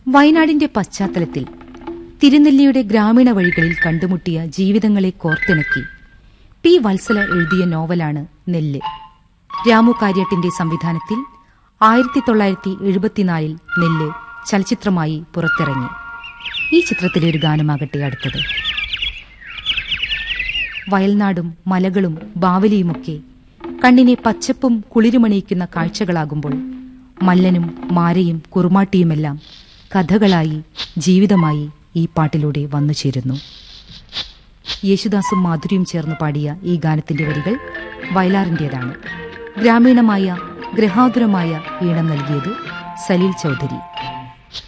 വയനാടിന്റെ പശ്ചാത്തലത്തിൽ തിരുനെല്ലിയുടെ ഗ്രാമീണ വഴികളിൽ കണ്ടുമുട്ടിയ ജീവിതങ്ങളെ കോർത്തിണക്കി പി വത്സല എഴുതിയ നോവലാണ് നെല്ല് രാമു കാര്യട്ടിന്റെ സംവിധാനത്തിൽ ആയിരത്തി തൊള്ളായിരത്തി എഴുപത്തിനാലിൽ നെല്ല് ചലച്ചിത്രമായി പുറത്തിറങ്ങി ഈ ചിത്രത്തിലെ ഒരു ഗാനമാകട്ടെ അടുത്തത് വയൽനാടും മലകളും ബാവലിയുമൊക്കെ കണ്ണിനെ പച്ചപ്പും കുളിരുമണിയിക്കുന്ന കാഴ്ചകളാകുമ്പോൾ മല്ലനും മാരയും കുറുമാട്ടിയുമെല്ലാം കഥകളായി ജീവിതമായി ഈ പാട്ടിലൂടെ വന്നു ചേരുന്നു യേശുദാസും മാധുരിയും ചേർന്ന് പാടിയ ഈ ഗാനത്തിന്റെ വരികൾ വയലാറിന്റേതാണ് ഗ്രാമീണമായ ഗ്രഹാതുരമായ ഈണം നൽകിയത് സലീൽ ചൌധരി